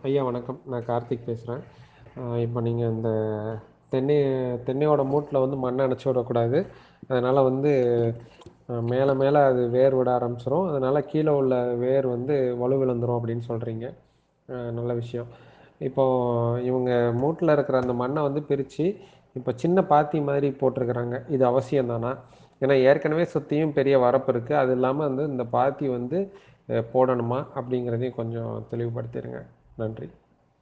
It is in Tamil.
ஐயா வணக்கம் நான் கார்த்திக் பேசுகிறேன் இப்போ நீங்கள் இந்த தென்னை தென்னையோட மூட்டில் வந்து மண்ணை அணைச்சி விடக்கூடாது அதனால் வந்து மேலே மேலே அது வேர் விட ஆரம்பிச்சிரும் அதனால் கீழே உள்ள வேர் வந்து வலுவிழந்துரும் அப்படின்னு சொல்கிறீங்க நல்ல விஷயம் இப்போது இவங்க மூட்டில் இருக்கிற அந்த மண்ணை வந்து பிரித்து இப்போ சின்ன பாத்தி மாதிரி போட்டிருக்கிறாங்க இது அவசியம் தானா ஏன்னா ஏற்கனவே சுற்றியும் பெரிய வரப்பு இருக்குது அது இல்லாமல் வந்து இந்த பாத்தி வந்து அஹ், போடணுமா அப்படிங்கிறதையும் கொஞ்சம் தெளிவுபடுத்திடுங்க நன்றி